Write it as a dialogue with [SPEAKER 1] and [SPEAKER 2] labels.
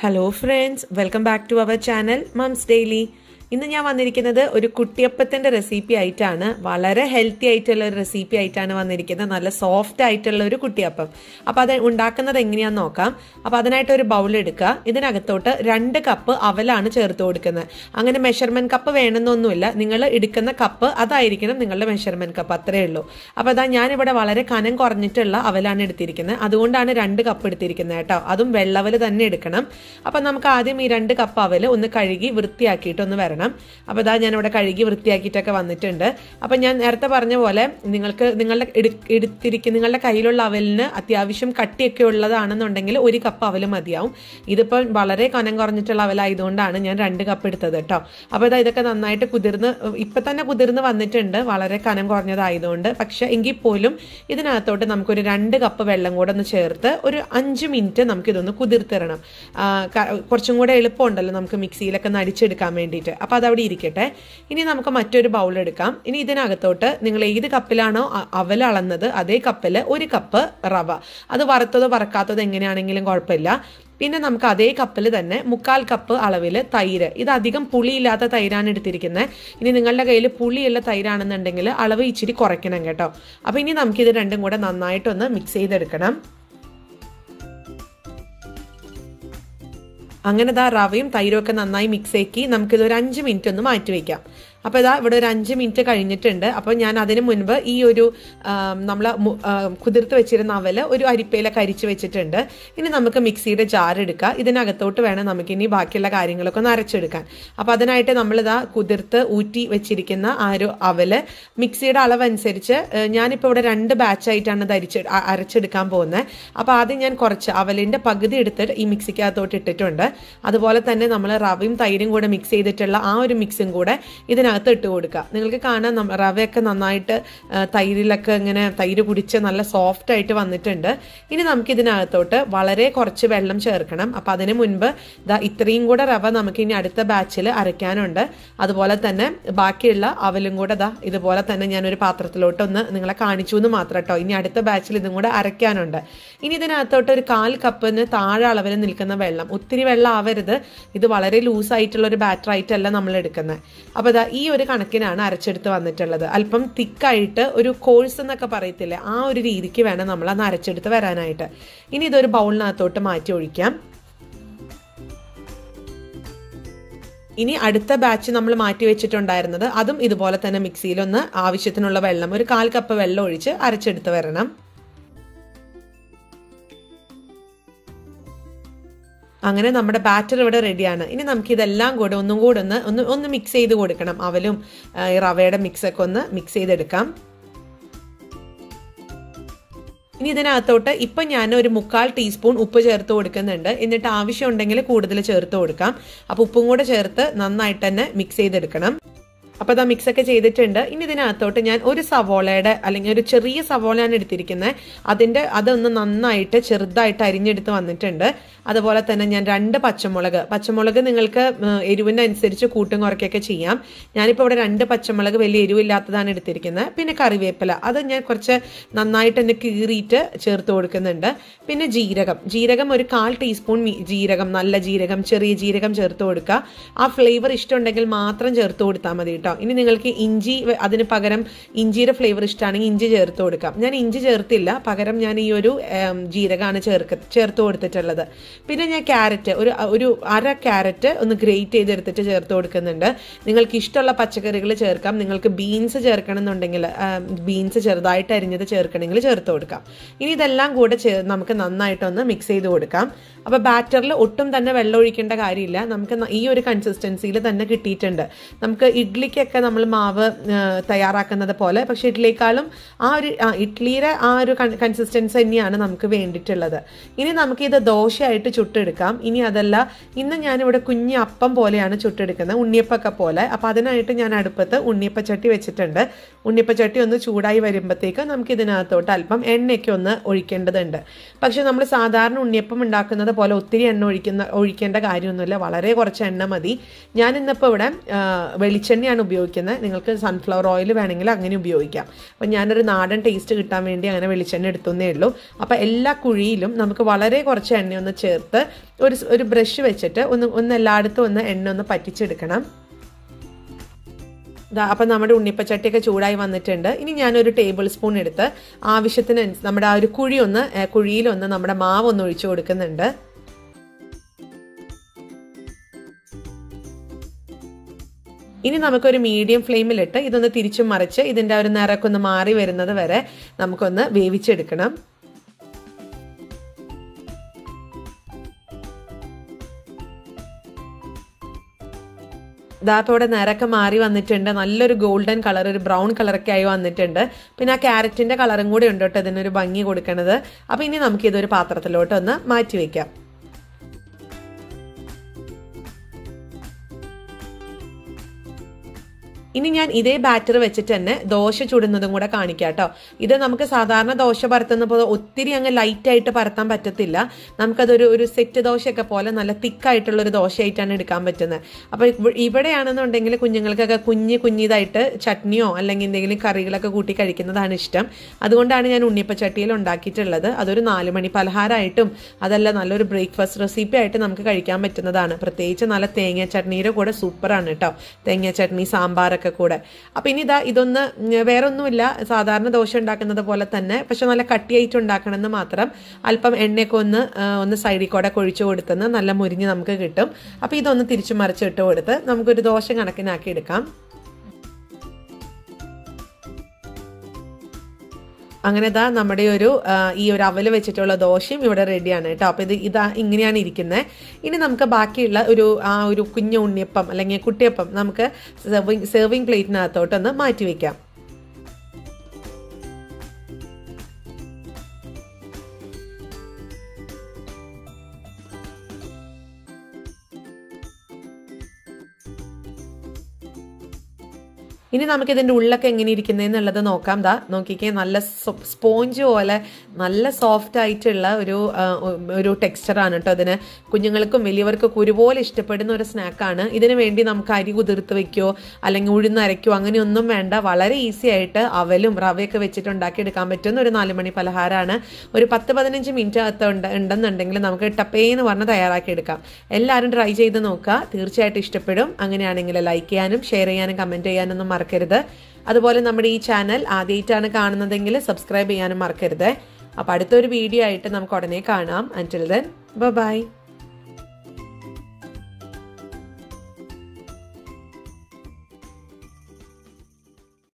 [SPEAKER 1] hello friends welcome back to our channel moms daily ഇന്ന് ഞാൻ വന്നിരിക്കുന്നത് ഒരു കുട്ടിയപ്പത്തിൻ്റെ റെസിപ്പി ആയിട്ടാണ് വളരെ ഹെൽത്തി ആയിട്ടുള്ള ഒരു റെസിപ്പി ആയിട്ടാണ് വന്നിരിക്കുന്നത് നല്ല സോഫ്റ്റ് ആയിട്ടുള്ള ഒരു കുട്ടിയപ്പം അപ്പോൾ അത് ഉണ്ടാക്കുന്നത് എങ്ങനെയാണെന്ന് നോക്കാം അപ്പോൾ അതിനായിട്ട് ഒരു ബൗൾ എടുക്കുക ഇതിനകത്തോട്ട് രണ്ട് കപ്പ് അവലാണ് ചേർത്ത് കൊടുക്കുന്നത് അങ്ങനെ മെഷർമെൻറ്റ് കപ്പ് വേണമെന്നൊന്നുമില്ല നിങ്ങൾ എടുക്കുന്ന കപ്പ് അതായിരിക്കണം നിങ്ങളുടെ മെഷർമെൻറ്റ് കപ്പ് അത്രയേ ഉള്ളൂ അപ്പോൾ അതാ ഞാനിവിടെ വളരെ കനം കുറഞ്ഞിട്ടുള്ള അവലാണ് എടുത്തിരിക്കുന്നത് അതുകൊണ്ടാണ് രണ്ട് കപ്പ് എടുത്തിരിക്കുന്നത് കേട്ടോ അതും വെള്ളവൽ തന്നെ എടുക്കണം അപ്പോൾ നമുക്ക് ആദ്യം ഈ രണ്ട് കപ്പ് അവൽ ഒന്ന് കഴുകി വൃത്തിയാക്കിയിട്ട് ഒന്ന് വരണം അപ്പോൾ ഇതാ ഞാനിവിടെ കഴുകി വൃത്തിയാക്കിയിട്ടൊക്കെ വന്നിട്ടുണ്ട് അപ്പോൾ ഞാൻ നേരത്തെ പറഞ്ഞ പോലെ നിങ്ങൾക്ക് നിങ്ങളുടെ എടുത്തിരിക്കുന്ന നിങ്ങളുടെ കയ്യിലുള്ള അവലിന് അത്യാവശ്യം കട്ടിയൊക്കെ ഉള്ളതാണെന്നുണ്ടെങ്കിൽ ഒരു കപ്പ് അവൽ മതിയാവും ഇതിപ്പോൾ വളരെ കനം കുറഞ്ഞിട്ടുള്ള അവലായതുകൊണ്ടാണ് ഞാൻ രണ്ട് കപ്പ് എടുത്തത് കേട്ടോ അപ്പോൾ ഇതാ ഇതൊക്കെ നന്നായിട്ട് കുതിർന്ന് ഇപ്പം തന്നെ കുതിർന്ന് വന്നിട്ടുണ്ട് വളരെ കനം കുറഞ്ഞതായതുകൊണ്ട് പക്ഷേ എങ്കിൽ പോലും ഇതിനകത്തോട്ട് നമുക്കൊരു രണ്ട് കപ്പ് വെള്ളം കൂടെ ഒന്ന് ചേർത്ത് ഒരു അഞ്ച് മിനിറ്റ് നമുക്കിതൊന്ന് കുതിർത്തിരണം കുറച്ചും കൂടെ എളുപ്പമുണ്ടല്ലോ നമുക്ക് മിക്സിയിലൊക്കെ നടിച്ചെടുക്കാൻ വേണ്ടിയിട്ട് അപ്പോൾ അതവിടെ ഇരിക്കട്ടെ ഇനി നമുക്ക് മറ്റൊരു ബൗൾ എടുക്കാം ഇനി ഇതിനകത്തോട്ട് നിങ്ങൾ ഏത് കപ്പിലാണോ അവൽ അളന്നത് അതേ കപ്പിൽ ഒരു കപ്പ് റവ അത് വറുത്തതോ വറക്കാത്തതോ എങ്ങനെയാണെങ്കിലും കുഴപ്പമില്ല പിന്നെ നമുക്ക് അതേ കപ്പിൽ തന്നെ മുക്കാൽ കപ്പ് അളവിൽ തൈര് ഇത് അധികം പുളിയില്ലാത്ത തൈരാണ് എടുത്തിരിക്കുന്നത് ഇനി നിങ്ങളുടെ കയ്യിൽ പുളിയുള്ള തൈരാണെന്നുണ്ടെങ്കിൽ അളവ് ഇച്ചിരി കുറയ്ക്കണം കേട്ടോ അപ്പോൾ ഇനി നമുക്കിത് രണ്ടും കൂടെ നന്നായിട്ടൊന്ന് മിക്സ് ചെയ്തെടുക്കണം അങ്ങനെ ഇതാ റവയും തൈരും ഒക്കെ നന്നായി മിക്സ് ആക്കി നമുക്കിത് ഒരു അഞ്ച് മിനിറ്റ് ഒന്ന് മാറ്റി വയ്ക്കാം അപ്പോൾ ഇതാ ഇവിടെ ഒരു അഞ്ച് മിനിറ്റ് കഴിഞ്ഞിട്ടുണ്ട് അപ്പോൾ ഞാൻ അതിന് മുൻപ് ഈ ഒരു നമ്മൾ കുതിർത്ത് വെച്ചിരുന്ന അവൽ ഒരു അരിപ്പയിലൊക്കെ അരിച്ച് വെച്ചിട്ടുണ്ട് ഇനി നമുക്ക് മിക്സിയുടെ ജാർ എടുക്കുക ഇതിനകത്തോട്ട് വേണം നമുക്കിനി ബാക്കിയുള്ള കാര്യങ്ങളൊക്കെ ഒന്ന് അരച്ചെടുക്കാൻ അപ്പോൾ അതിനായിട്ട് നമ്മളിതാ കുതിർത്ത് ഊറ്റി വെച്ചിരിക്കുന്ന ആ ഒരു അവൽ മിക്സിയുടെ അളവനുസരിച്ച് ഞാനിപ്പോൾ ഇവിടെ രണ്ട് ബാച്ചായിട്ടാണ് ഇത് അരിച്ച് അരച്ചെടുക്കാൻ പോകുന്നത് അപ്പോൾ ആദ്യം ഞാൻ കുറച്ച് അവലിൻ്റെ പകുതി എടുത്തിട്ട് ഈ മിക്സിക്കകത്തോട്ട് ഇട്ടിട്ടുണ്ട് അതുപോലെ തന്നെ നമ്മൾ റവയും തൈരും കൂടെ മിക്സ് ചെയ്തിട്ടുള്ള ആ ഒരു മിക്സും കൂടെ ഇതിനകത്ത് അതിനകത്ത് ഇട്ട് കൊടുക്കുക നിങ്ങൾക്ക് കാണാം റവയൊക്കെ നന്നായിട്ട് തൈരിലൊക്കെ ഇങ്ങനെ തൈര് കുടിച്ച് നല്ല സോഫ്റ്റ് ആയിട്ട് വന്നിട്ടുണ്ട് ഇനി നമുക്ക് ഇതിനകത്തോട്ട് വളരെ കുറച്ച് വെള്ളം ചേർക്കണം അപ്പം അതിന് മുൻപ് ഇതാ ഇത്രയും കൂടെ റവ നമുക്ക് ഇനി അടുത്ത ബാച്ചിൽ അരയ്ക്കാനുണ്ട് അതുപോലെ തന്നെ ബാക്കിയുള്ള അവലും കൂടെ ഇതാ ഇതുപോലെ തന്നെ ഞാനൊരു പാത്രത്തിലോട്ട് ഒന്ന് നിങ്ങളെ കാണിച്ചു എന്ന് മാത്രം കേട്ടോ ഇനി അടുത്ത ബാച്ചിൽ ഇതും കൂടെ അരയ്ക്കാനുണ്ട് ഇനി ഇതിനകത്തോട്ട് ഒരു കാൽ കപ്പിന് താഴെ അളവിൽ നിൽക്കുന്ന വെള്ളം ഒത്തിരി വെള്ളം ആവരുത് ഇത് വളരെ ലൂസായിട്ടുള്ള ഒരു ബാറ്റർ ആയിട്ടല്ല നമ്മൾ എടുക്കുന്നത് അപ്പോൾ ഇതാ ഈ ഒരു കണക്കിനാണ് അരച്ചെടുത്ത് വന്നിട്ടുള്ളത് അല്പം തിക്കായിട്ട് ഒരു കോഴ്സ് എന്നൊക്കെ പറയത്തില്ലേ ആ ഒരു രീതിക്ക് വേണം നമ്മൾ അന്ന് അരച്ചെടുത്ത് വരാനായിട്ട് ഇനി ഇതൊരു ബൗളിനകത്തോട്ട് മാറ്റി ഒഴിക്കാം ഇനി അടുത്ത ബാച്ച് നമ്മൾ മാറ്റി വെച്ചിട്ടുണ്ടായിരുന്നത് അതും ഇതുപോലെ തന്നെ മിക്സിയിലൊന്ന് ആവശ്യത്തിനുള്ള വെള്ളം ഒരു കാൽ കപ്പ് വെള്ളം ഒഴിച്ച് അരച്ചെടുത്ത് വരണം അങ്ങനെ നമ്മുടെ ബാറ്റർ ഇവിടെ റെഡിയാണ് ഇനി നമുക്ക് ഇതെല്ലാം കൂടെ ഒന്നും കൂടെ ഒന്ന് ഒന്ന് ഒന്ന് മിക്സ് ചെയ്ത് കൊടുക്കണം അവലും ഈ റവയുടെ മിക്സൊക്കെ ഒന്ന് മിക്സ് ചെയ്തെടുക്കാം ഇനി ഇതിനകത്തോട്ട് ഇപ്പം ഞാൻ ഒരു മുക്കാൽ ടീസ്പൂൺ ഉപ്പ് ചേർത്ത് കൊടുക്കുന്നുണ്ട് എന്നിട്ട് ആവശ്യമുണ്ടെങ്കിൽ കൂടുതൽ ചേർത്ത് കൊടുക്കാം അപ്പോൾ ഉപ്പും കൂടെ ചേർത്ത് നന്നായിട്ട് തന്നെ മിക്സ് ചെയ്തെടുക്കണം അപ്പോൾ അതാ മിക്സൊക്കെ ചെയ്തിട്ടുണ്ട് ഇനി ഇതിനകത്തോട്ട് ഞാൻ ഒരു സവോളയുടെ അല്ലെങ്കിൽ ഒരു ചെറിയ സവോളയാണ് എടുത്തിരിക്കുന്നത് അതിൻ്റെ അതൊന്ന് നന്നായിട്ട് ചെറുതായിട്ട് അരിഞ്ഞെടുത്ത് വന്നിട്ടുണ്ട് അതുപോലെ തന്നെ ഞാൻ രണ്ട് പച്ചമുളക് പച്ചമുളക് നിങ്ങൾക്ക് എരിവിൻ്റെ അനുസരിച്ച് കൂട്ടും കുറയ്ക്കൊക്കെ ചെയ്യാം ഞാനിപ്പോൾ ഇവിടെ രണ്ട് പച്ചമുളക് വലിയ എരിവില്ലാത്തതാണ് എടുത്തിരിക്കുന്നത് പിന്നെ കറിവേപ്പില അത് ഞാൻ കുറച്ച് നന്നായിട്ട് തന്നെ കീറിയിട്ട് ചേർത്ത് കൊടുക്കുന്നുണ്ട് പിന്നെ ജീരകം ജീരകം ഒരു കാൽ ടീസ്പൂൺ ജീരകം നല്ല ജീരകം ചെറിയ ജീരകം ചേർത്ത് കൊടുക്കുക ആ ഫ്ലേവർ ഇഷ്ടമുണ്ടെങ്കിൽ മാത്രം ചേർത്ത് കൊടുത്താൽ മതി കേട്ടോ ഇനി നിങ്ങൾക്ക് ഇഞ്ചി അതിന് പകരം ഇഞ്ചിയുടെ ഫ്ലേവർ ഇഷ്ടമാണെങ്കിൽ ഇഞ്ചി ചേർത്ത് കൊടുക്കാം ഞാൻ ഇഞ്ചി ചേർത്തില്ല പകരം ഞാൻ ഈ ഒരു ജീരകമാണ് ചേർക്ക് ചേർത്ത് കൊടുത്തിട്ടുള്ളത് പിന്നെ ഞാൻ ക്യാരറ്റ് ഒരു ഒരു അര ക്യാരറ്റ് ഒന്ന് ഗ്രേറ്റ് ചെയ്തെടുത്തിട്ട് ചേർത്ത് കൊടുക്കുന്നുണ്ട് നിങ്ങൾക്ക് ഇഷ്ടമുള്ള പച്ചക്കറികൾ ചേർക്കാം നിങ്ങൾക്ക് ബീൻസ് ചേർക്കണം എന്നുണ്ടെങ്കിൽ ബീൻസ് ചെറുതായിട്ട് അരിഞ്ഞത് ചേർക്കണമെങ്കിൽ ചേർത്ത് കൊടുക്കാം ഇനി ഇതെല്ലാം കൂടെ നമുക്ക് നന്നായിട്ടൊന്ന് മിക്സ് ചെയ്ത് കൊടുക്കാം അപ്പോൾ ബാറ്ററിൽ ഒട്ടും തന്നെ വെള്ളം ഒഴിക്കേണ്ട കാര്യമില്ല നമുക്ക് ഈ ഒരു കൺസിസ്റ്റൻസിയിൽ തന്നെ കിട്ടിയിട്ടുണ്ട് നമുക്ക് ഇഡ്ലിക്കൊക്കെ നമ്മൾ മാവ് തയ്യാറാക്കുന്നത് പോലെ പക്ഷേ ഇഡ്ലിയേക്കാളും ആ ഒരു ഇഡ്ലിയുടെ ആ ഒരു കൺസിസ്റ്റൻസി തന്നെയാണ് നമുക്ക് വേണ്ടിയിട്ടുള്ളത് ഇനി നമുക്കിത് ദോശയായിട്ട് ചുട്ടെടുക്കാം ഇനി അതല്ല ഇന്ന് ഞാനിവിടെ കുഞ്ഞ് അപ്പം പോലെയാണ് ചുട്ടെടുക്കുന്നത് ഉണ്ണിയപ്പൊക്കെ പോലെ അപ്പോൾ അതിനായിട്ട് ഞാൻ അടുപ്പത്ത് ഉണ്ണിയപ്പച്ചട്ടി വെച്ചിട്ടുണ്ട് ഉണ്ണിയപ്പച്ചട്ടി ഒന്ന് ചൂടായി വരുമ്പോഴത്തേക്ക് നമുക്ക് ഇതിനകത്തോട്ട് അല്പം എണ്ണയൊക്കെ ഒന്ന് ഒഴിക്കേണ്ടതുണ്ട് പക്ഷെ നമ്മൾ സാധാരണ ഉണ്ണിയപ്പം ഉണ്ടാക്കുന്നത് പോലെ ഒത്തിരി എണ്ണ ഒഴിക്കുന്ന ഒഴിക്കേണ്ട കാര്യമൊന്നുമില്ല വളരെ കുറച്ച് എണ്ണ മതി ഞാൻ ഇന്നിപ്പോൾ ഇവിടെ വെളിച്ചെണ്ണയാണ് ഉപയോഗിക്കുന്നത് നിങ്ങൾക്ക് സൺഫ്ലവർ ഓയിൽ വേണമെങ്കിൽ അങ്ങനെ ഉപയോഗിക്കാം അപ്പം ഞാനൊരു നാടൻ ടേസ്റ്റ് കിട്ടാൻ വേണ്ടി അങ്ങനെ വെളിച്ചെണ്ണ എടുത്തുന്നേ ഉള്ളൂ അപ്പം എല്ലാ കുഴിയിലും നമുക്ക് വളരെ കുറച്ച് എണ്ണ ഒന്ന് ചേർത്ത് ഒരു ഒരു ബ്രഷ് വെച്ചിട്ട് ഒന്ന് ഒന്ന് എല്ലായിടത്തും ഒന്ന് എണ്ണ ഒന്ന് പറ്റിച്ചെടുക്കണം ദാ അപ്പം നമ്മുടെ ഉണ്ണിപ്പച്ചട്ടിയൊക്കെ ചൂടായി വന്നിട്ടുണ്ട് ഇനി ഞാനൊരു ടേബിൾ സ്പൂൺ എടുത്ത് ആവശ്യത്തിന് നമ്മുടെ ആ ഒരു കുഴി ഒന്ന് ഏ, കുഴിയിലൊന്ന് നമ്മുടെ മാവ് ഒന്ന് ഒഴിച്ചു കൊടുക്കുന്നുണ്ട് ഇനി നമുക്കൊരു മീഡിയം ഫ്ലെയിമിലിട്ട് ഇതൊന്ന് തിരിച്ചും മറിച്ച് ഇതിൻ്റെ ഒരു നിറക്കൊന്ന് ഒന്ന് മാറി വരുന്നത് വരെ നമുക്കൊന്ന് വേവിച്ചെടുക്കണം ഇതാത്തോടെ നിറക്കെ മാറി വന്നിട്ടുണ്ട് നല്ലൊരു ഗോൾഡൻ കളർ ഒരു ബ്രൗൺ കളറൊക്കെ ആയി വന്നിട്ടുണ്ട് പിന്നെ ആ ക്യാരറ്റിന്റെ കളറും കൂടി ഉണ്ട് കേട്ടോ ഇതിനൊരു ഭംഗി കൊടുക്കണത് അപ്പൊ ഇനി നമുക്ക് ഇതൊരു പാത്രത്തിലോട്ട് ഒന്ന് മാറ്റി വെക്കാം ഇനി ഞാൻ ഇതേ ബാറ്റർ വെച്ചിട്ട് തന്നെ ദോശ ചുടുന്നതും കൂടെ കാണിക്കാം കേട്ടോ ഇത് നമുക്ക് സാധാരണ ദോശ പരത്തുന്ന പോലെ ഒത്തിരി അങ്ങ് ലൈറ്റ് ആയിട്ട് പരത്താൻ പറ്റത്തില്ല നമുക്കതൊരു ഒരു സെറ്റ് ദോശയൊക്കെ പോലെ നല്ല തിക്കായിട്ടുള്ള ഒരു ദോശയായിട്ടാണ് എടുക്കാൻ പറ്റുന്നത് അപ്പോൾ ഇവ- ഇവിടെയാണെന്നുണ്ടെങ്കിൽ കുഞ്ഞുങ്ങൾക്കൊക്കെ കുഞ്ഞ് കുഞ്ഞിതായിട്ട് ചട്നിയോ അല്ലെങ്കിൽ എന്തെങ്കിലും കറികളൊക്കെ കൂട്ടി കഴിക്കുന്നതാണ് ഇഷ്ടം അതുകൊണ്ടാണ് ഞാൻ ഉണ്ണിപ്പച്ചട്ടിയിൽ ഉണ്ടാക്കിയിട്ടുള്ളത് അതൊരു നാല് മണി പലഹാരമായിട്ടും അതല്ല നല്ലൊരു ബ്രേക്ക്ഫാസ്റ്റ് റെസിപ്പി ആയിട്ട് നമുക്ക് കഴിക്കാൻ പറ്റുന്നതാണ് പ്രത്യേകിച്ച് നല്ല തേങ്ങ ചട്നിയുടെ കൂടെ സൂപ്പറാണ് കേട്ടോ തേങ്ങ ചട്നി സാമ്പാറൊക്കെ കൂടെ അപ്പം ഇനി ഇതാ ഇതൊന്ന് ഉം, വേറെ ഒന്നുമില്ല സാധാരണ ദോശ ഉണ്ടാക്കുന്നത് പോലെ തന്നെ പക്ഷെ നല്ല കട്ടിയായിട്ട് ഉണ്ടാക്കണമെന്ന് മാത്രം അല്പം എണ്ണയൊക്കെ ഒന്ന് ആ, ഒന്ന് സൈഡിൽ കൂടെ കൊഴിച്ചു കൊടുത്തെന്ന് നല്ല മുരിഞ്ഞ് നമുക്ക് കിട്ടും അപ്പം ഇതൊന്ന് തിരിച്ചു മറിച്ചിട്ട് കൊടുത്ത് നമുക്കൊരു ദോശ കണക്കിനാക്കി എടുക്കാം അങ്ങനെ ഇതാ നമ്മുടെ ഒരു ആ, ഈ ഒരു അവല് വെച്ചിട്ടുള്ള ദോശയും ഇവിടെ റെഡിയാണ് കേട്ടോ അപ്പോൾ ഇത് ഇതാ ഇങ്ങനെയാണ് ഇരിക്കുന്നത് ഇനി നമുക്ക് ബാക്കിയുള്ള ഒരു ആ ഒരു കുഞ്ഞു ഉണ്ണിയപ്പം അല്ലെങ്കിൽ കുട്ടിയപ്പം നമുക്ക് സെർവിങ് സെർവിങ് പ്ലേറ്റിനകത്തോട്ടൊന്ന് മാറ്റി വെക്കാം ഇനി നമുക്ക് ഇതിൻ്റെ ഉള്ളൊക്കെ എങ്ങനെ ഇരിക്കുന്നതെന്നുള്ളത് നോക്കാം ദാ നോക്കിക്കേ നല്ല സ്പോഞ്ച് പോലെ നല്ല സോഫ്റ്റ് ആയിട്ടുള്ള ഒരു ആ, ഒരു ടെക്സ്ചറാണ് കേട്ടോ അതിന് കുഞ്ഞുങ്ങൾക്കും വലിയവർക്കൊക്കെ ഒരുപോലെ ഇഷ്ടപ്പെടുന്ന ഒരു സ്നാക്കാണ് ഇതിന് വേണ്ടി നമുക്ക് അരി കുതിർത്ത് വെക്കോ അല്ലെങ്കിൽ ഉഴുന്നരയ്ക്കോ അങ്ങനെയൊന്നും വേണ്ട വളരെ ഈസി ആയിട്ട് അവലും റവയൊക്കെ വെച്ചിട്ട് ഉണ്ടാക്കിയെടുക്കാൻ പറ്റുന്ന ഒരു നാല് മണി പലഹാരമാണ് ഒരു പത്ത് പതിനഞ്ച് മിനിറ്റ് അകത്ത് ഉണ്ട് ഉണ്ടെന്നുണ്ടെങ്കിൽ നമുക്ക് ടപ്പേന്ന് പറഞ്ഞ് തയ്യാറാക്കി എടുക്കാം എല്ലാവരും ട്രൈ ചെയ്ത് നോക്കുക തീർച്ചയായിട്ടും ഇഷ്ടപ്പെടും അങ്ങനെയാണെങ്കിൽ ലൈക്ക് ചെയ്യാനും ഷെയർ ചെയ്യാനും കമൻറ്റ് ചെയ്യാനൊന്നും മറക്കരുത് അതുപോലെ നമ്മുടെ ഈ ചാനൽ ആദ്യമായിട്ടാണ് കാണുന്നതെങ്കിൽ സബ്സ്ക്രൈബ് ചെയ്യാനും മറക്കരുത് അപ്പോൾ അടുത്തൊരു വീഡിയോ ആയിട്ട് നമുക്ക് ഉടനെ കാണാം അൻറ്റിൽ ദെൻ ബൈ